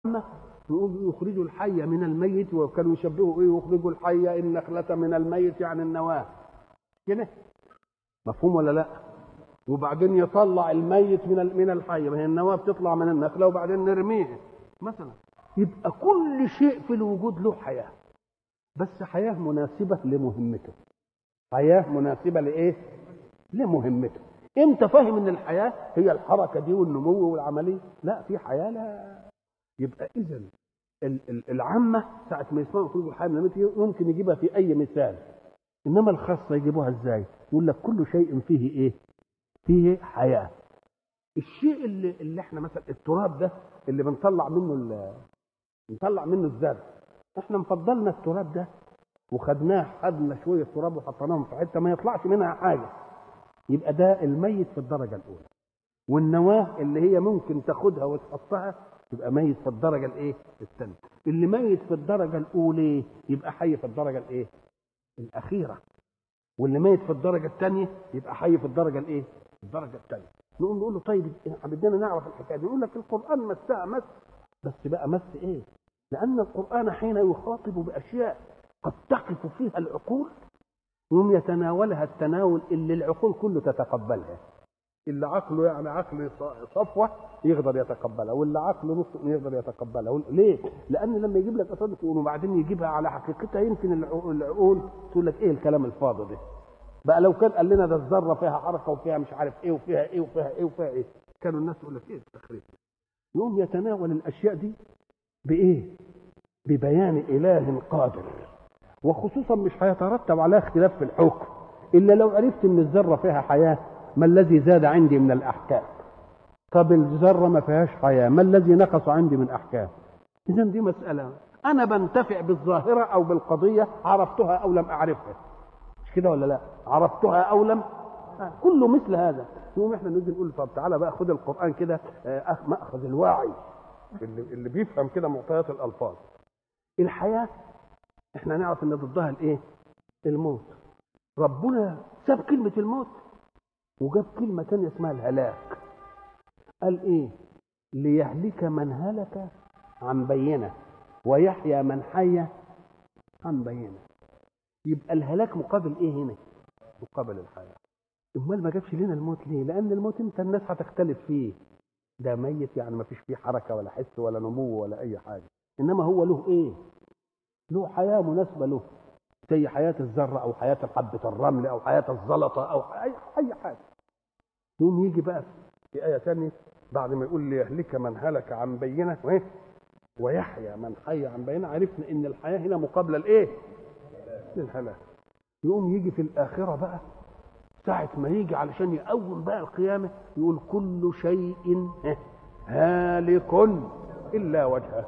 يقول يخرجوا الحي من الميت وكانوا يشبهوا ايه يخرجوا الحي النخلة من الميت يعني النواة كده مفهوم ولا لا وبعدين يطلع الميت من من الحي ما هي النواة بتطلع من النخلة وبعدين نرميها مثلا يبقى كل شيء في الوجود له حياة بس حياة مناسبة لمهمته حياة مناسبة لإيه؟ لمهمته امتى فاهم ان الحياة هي الحركة دي والنمو والعملية لا في حياة لا يبقى اذا العامة ساعة ما يسمعوا خروج الحياة من الميت يمكن يجيبها في أي مثال إنما الخاصة يجيبوها إزاي؟ يقول لك كل شيء فيه إيه؟ فيه حياة الشيء اللي, اللي احنا مثلا التراب ده اللي بنطلع منه ال- نطلع منه الزرع احنا مفضلنا التراب ده وخدناه خدنا شويه تراب وحطيناهم في حته ما يطلعش منها حاجه يبقى ده الميت في الدرجه الاولى والنواه اللي هي ممكن تاخدها وتحطها يبقى ميت في الدرجه الايه الثانيه اللي ميت في الدرجه الاولى يبقى حي في الدرجه الايه الاخيره واللي ميت في الدرجه الثانيه يبقى حي في الدرجه الايه الدرجه الثانيه نقول نقول له طيب بدنا نعرف الحكايه دي يقول لك القران مسها مس بس بقى مس ايه لان القران حين يخاطب باشياء قد تقف فيها العقول يوم يتناولها التناول اللي العقول كله تتقبلها اللي عقله يعني عقل صفوه يقدر يتقبلها واللي عقله نص يقدر يتقبلها ليه؟ لان لما يجيب لك اسرار تقول وبعدين يجيبها على حقيقتها يمكن العقول العقول تقول لك ايه الكلام الفاضي ده؟ بقى لو كان قال لنا ده الذره فيها حركه وفيها مش عارف ايه وفيها ايه وفيها ايه وفيها ايه كانوا الناس يقول لك ايه التخريب يقوم يتناول الاشياء دي بايه؟ ببيان اله قادر وخصوصا مش هيترتب على اختلاف في الحكم الا لو عرفت ان الذره فيها حياه ما الذي زاد عندي من الاحكام طب الذره ما فيهاش حياه ما الذي نقص عندي من احكام اذا دي مساله انا بنتفع بالظاهره او بالقضيه عرفتها او لم اعرفها مش كده ولا لا عرفتها او لم آه. كله مثل هذا يقوم احنا نيجي نقول طب تعالى بقى خد القران كده آه ماخذ الواعي اللي, اللي بيفهم كده معطيات الالفاظ الحياه احنا نعرف ان ضدها الايه الموت ربنا ساب كلمه الموت وجاب كلمه تانية اسمها الهلاك قال ايه ليهلك من هلك عن بينه ويحيى من حي عن بينه يبقى الهلاك مقابل ايه هنا مقابل الحياه امال ما جابش لنا الموت ليه لان الموت انت الناس هتختلف فيه ده ميت يعني ما فيش فيه حركه ولا حس ولا نمو ولا اي حاجه انما هو له ايه له حياه مناسبه له زي حياه الذره او حياه حبه الرمل او حياه الزلطه او اي اي حاجه يقوم يجي بقى في ايه ثانيه بعد ما يقول ليهلك من هلك عن بينه وايه ويحيى من حي عن بينه عرفنا ان الحياه هنا مقابله لايه للهلاك يقوم يجي في الاخره بقى ساعة ما يجي علشان يقوم بقى القيامة يقول كل شيء هالك إلا وجهه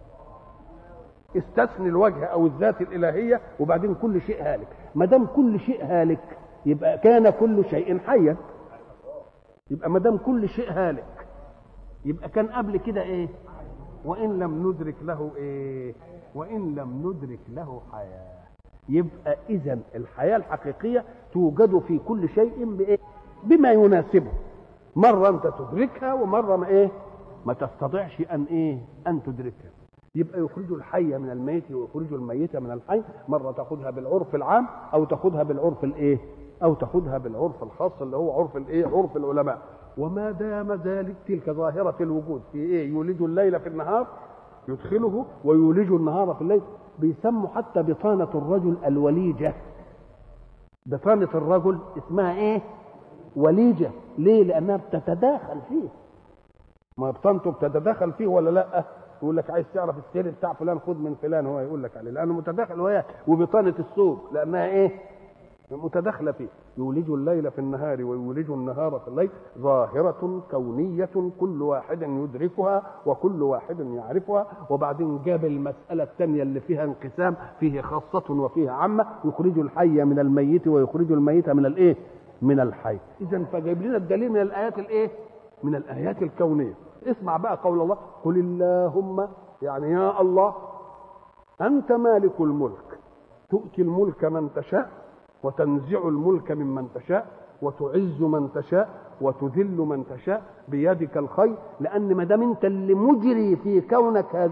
استثني الوجه أو الذات الإلهية وبعدين كل شيء هالك ما دام كل شيء هالك يبقى كان كل شيء حيا يبقى ما دام كل شيء هالك يبقى كان قبل كده ايه وان لم ندرك له ايه وان لم ندرك له حياه يبقى اذا الحياه الحقيقيه توجد في كل شيء بايه بما يناسبه مره انت تدركها ومره ما ايه ما تستطيعش ان ايه ان تدركها يبقى يخرج الحي من الميت ويخرج الميت من الحي مره تاخذها بالعرف العام او تاخذها بالعرف الايه او تاخذها بالعرف الخاص اللي هو عرف الايه عرف العلماء وما دام ذلك تلك ظاهره الوجود في ايه يولد الليل في النهار يدخله ويولج النهار في الليل بيسموا حتى بطانة الرجل الوليجة بطانة الرجل اسمها ايه وليجة ليه لانها بتتداخل فيه ما بطانته بتتداخل فيه ولا لا يقول لك عايز تعرف السر بتاع فلان خد من فلان هو يقول لك عليه لانه متداخل وهي وبطانة السوق لانها ايه متداخلة فيه يولج الليل في النهار ويولج النهار في الليل ظاهرة كونية كل واحد يدركها وكل واحد يعرفها وبعدين جاب المسألة الثانية اللي فيها انقسام فيه خاصة وفيه عامة يخرج الحي من الميت ويخرج الميت من الايه؟ من الحي إذا فجايب لنا الدليل من الآيات الايه؟ من الآيات الكونية اسمع بقى قول الله قل اللهم يعني يا الله أنت مالك الملك تؤتي الملك من تشاء وتنزع الملك ممن تشاء وتعز من تشاء وتذل من تشاء بيدك الخير لان ما دام انت اللي مجري في كونك هذا